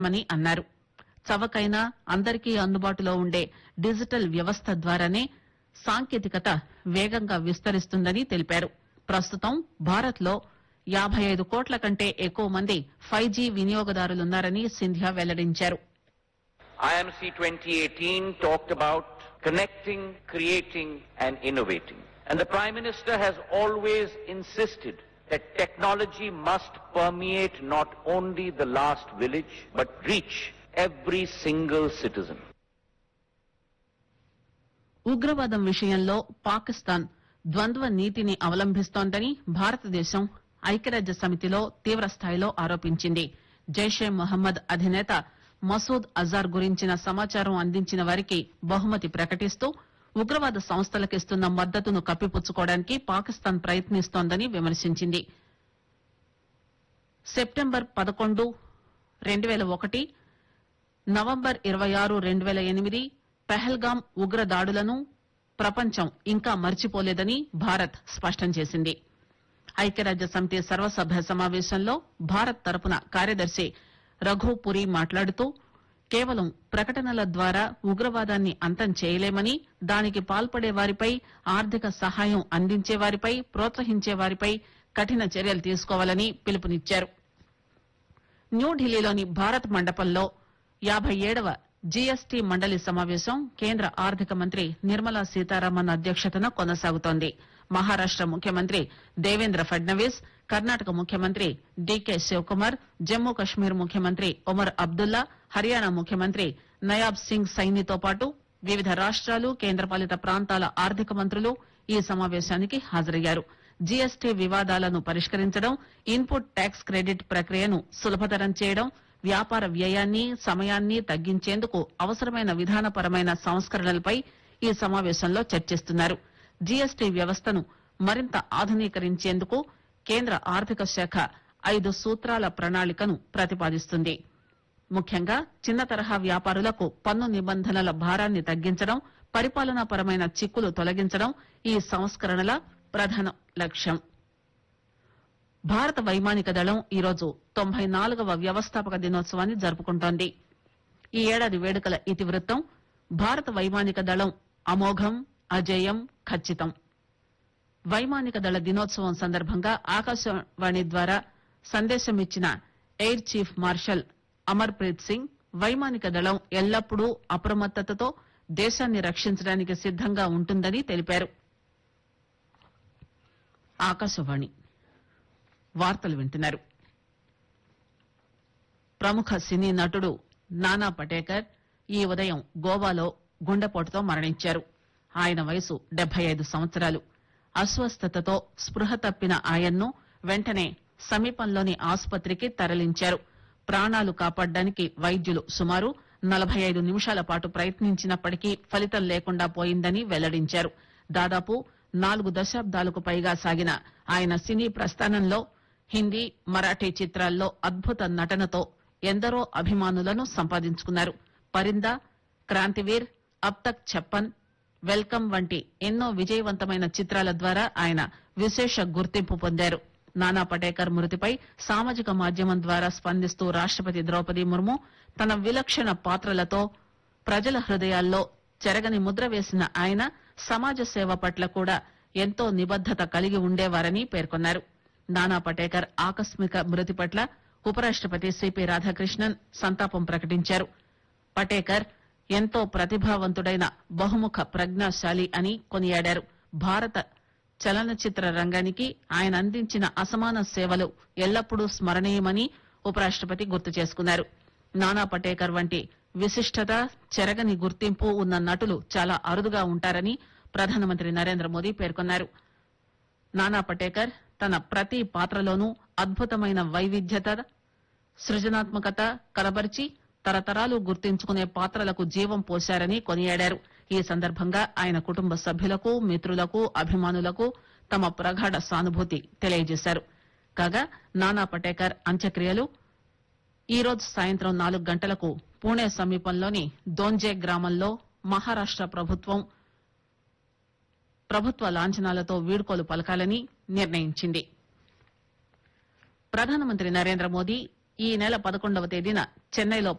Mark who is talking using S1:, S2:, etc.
S1: మని అన్నారు చవకైన అందరికీ అందుబాటులో ఉండే డిజిటల్ వ్యవస్థ ద్వారానే సాంకేతికత వేగంగా విస్తరిస్తుందని తెలిపారు ప్రస్తుతం భారత్ లో యాబై ఐదు కోట్ల కంటే ఎక్కువ మంది ఫైవ్ జీ వినియోగదారులున్నారని సింధియా వెల్లడించారు
S2: IMC 2018 talked about connecting, creating and innovating. And the Prime Minister has always insisted that technology must permeate not only the last village, but reach every single citizen.
S1: ఉగ్రవాదం విషయంలో పాకిస్తాన్ ద్వంద్వ నీతిని అవలంబిస్తోందని భారతదేశం ఐక్యరాజ్య సమితిలో తీవ్రస్థాయిలో ఆరోపించింది జైషే మొహమ్మద్ అధినేత మసూద్ అజార్ గురించిన సమాచారం అందించిన వారికి బహుమతి ప్రకటిస్తూ ఉగ్రవాద సంస్థలకిస్తున్న మద్దతును కప్పిపుచ్చుకోవడానికి పాకిస్తాన్ ప్రయత్నిస్తోందని విమర్శించింది సెప్టెంబర్ పదకొండు రెండు వేల ఒకటి నవంబర్ ఇరవై ఆరు రెండు వేల ఎనిమిది పెహల్గాం ఉగ్ర దాడులను ప్రపంచం ఇంకా మర్చిపోలేదని భారత్ స్పష్టం చేసింది ఐక్యరాజ్య సమితి సర్వసభ్య సమావేశంలో భారత్ తరపున కార్యదర్శి రఘు పురి మాట్లాడుతూ కేవలం ప్రకటనల ద్వారా ఉగ్రవాదాన్ని అంతం చేయలేమని దానికి పాల్పడే వారిపై ఆర్థిక సహాయం అందించే వారిపై ప్రోత్సహించే వారిపై కఠిన చర్యలు తీసుకోవాలని పిలుపునిచ్చారు న్యూఢిల్లీలోని భారత్ మండపంలో యాబై ఏడవ జీఎస్టీ మండలి సమావేశం కేంద్ర ఆర్థిక మంత్రి నిర్మలా సీతారామన్ అధ్యక్షతన కొనసాగుతోంది మహారాష్ట ముఖ్యమంత్రి దేవేంద్ర ఫడ్నవీస్ కర్ణాటక ముఖ్యమంత్రి డీకే శివకుమార్ జమ్మూ కశ్మీర్ ముఖ్యమంత్రి ఒమర్ అబ్దుల్లా హర్యానా ముఖ్యమంత్రి నయాబ్ సింగ్ సైనితో పాటు వివిధ రాష్ట్రాలు కేంద్రపాలిత ప్రాంతాల ఆర్థిక మంత్రులు ఈ సమావేశానికి హాజరయ్యారు జీఎస్టీ వివాదాలను పరిష్కరించడం ఇన్పుట్ ట్యాక్స్ క్రెడిట్ ప్రక్రియను సులభతరం చేయడం వ్యాపార వ్యయాన్ని సమయాన్ని తగ్గించేందుకు అవసరమైన విధానపరమైన సంస్కరణలపై ఈ సమావేశంలో చర్చిస్తున్నారు జీఎస్టీ వ్యవస్థను మరింత ఆధునీకరించేందుకు కేంద్ర ఆర్థిక శాఖ ఐదు సూత్రాల ప్రణాళికను ప్రతిపాదిస్తుంది ముఖ్యంగా చిన్న తరహా వ్యాపారులకు పన్ను నిబంధనల భారాన్ని తగ్గించడం పరిపాలనాపరమైన చిక్కులు తొలగించడం ఈ సంస్కరణల ప్రధాన లక్ష్యం భారత వైమానిక దళం ఈరోజు తొంభై నాలుగవ వ్యవస్థాపక దినోత్సవాన్ని జరుపుకుంటోంది ఈ ఏడాది వేడుకల ఇతివృత్తం భారత వైమానిక దళం అమోఘం అజేయం ఖచ్చితం వైమానిక దళ దినోత్సవం సందర్భంగా ఆకాశవాణి ద్వారా సందేశమిచ్చిన air chief marshal Amar Preet Singh వైమానిక దళం ఎల్లప్పుడూ అప్రమత్తతతో దేశాన్ని రక్షించడానికి సిద్దంగా ఉంటుందని తెలిపారు ఆకాశవాణి వార్తలు వింటున్నారు ప్రముఖ సినీ నటుడు నానా పటేకర్ ఈ ఉదయం గోవాలో గుండెపోటుతో మరణించారు ఆయన వయసు డెబ్బై ఐదు సంవత్సరాలు అస్వస్థతతో స్పృహ తప్పిన ఆయన్ను వెంటనే సమీపంలోని ఆసుపత్రికి తరలించారు ప్రాణాలు కాపాడడానికి వైద్యులు సుమారు నలభై ఐదు నిమిషాల పాటు ప్రయత్నించినప్పటికీ ఫలితం లేకుండా పోయిందని వెల్లడించారు దాదాపు నాలుగు దశాబ్దాలకు పైగా సాగిన ఆయన సినీ ప్రస్థానంలో హిందీ మరాఠీ చిత్రాల్లో అద్భుత నటనతో ఎందరో అభిమానులను సంపాదించుకున్నారు పరిందా క్రాంతివీర్ అబ్ తక్ ఛప్పన్ వెల్కమ్ వంటి ఎన్నో విజయవంతమైన చిత్రాల ద్వారా ఆయన విశేష గుర్తింపు పొందారు నానా పటేకర్ మృతిపై సామాజిక మాధ్యమం ద్వారా స్పందిస్తూ రాష్టపతి ద్రౌపది ముర్ము తన విలక్షణ పాత్రలతో ప్రజల హృదయాల్లో చెరగని ముద్ర వేసిన ఆయన సమాజ సేవ పట్ల కూడా ఎంతో నిబద్దత కలిగి ఉండేవారని పేర్కొన్నారు నానా పటేకర్ ఆకస్మిక మృతి పట్ల ఉపరాష్టపతి సిపి రాధాకృష్ణన్ సంతాపం ప్రకటించారు పటేకర్ ఎంతో ప్రతిభావంతుడైన బహుముఖ ప్రజ్ఞాశాలి అని కొనియాడారు భారత చలనచిత్ర రంగానికి ఆయన అందించిన అసమాన సేవలు ఎల్లప్పుడూ స్మరణీయమని ఉపరాష్టపతి గుర్తు చేసుకున్నారు నానా పటేకర్ వంటి విశిష్టత చెరగని గుర్తింపు ఉన్న నటులు చాలా అరుదుగా ఉంటారని ప్రధానమంత్రి నరేంద్ర మోదీ పేర్కొన్నారు నానా పటేకర్ తన ప్రతి పాత్రలోనూ అద్భుతమైన వైవిధ్యత సృజనాత్మకత కనబరిచి తరతరాలు గుర్తించుకునే పాత్రలకు జీవం పోశారని కొనియాడారు ఈ సందర్భంగా ఆయన కుటుంబ సభ్యులకు మిత్రులకు అభిమానులకు తమ ప్రగాఢ సానుభూతి తెలియజేశారు కాగా నానా పటేకర్ అంత్యక్రియలు ఈ రోజు సాయంత్రం నాలుగు గంటలకు పూణే సమీపంలోని దోంజే గ్రామంలో మహారాష్ట ప్రభుత్వం ప్రభుత్వ లాంఛనాలతో వీడ్కోలు పలకాలని నిర్ణయించింది ప్రధానమంత్రి నరేంద్ర మోదీ ఈ నెల పదకొండవ తేదీన చెన్నైలో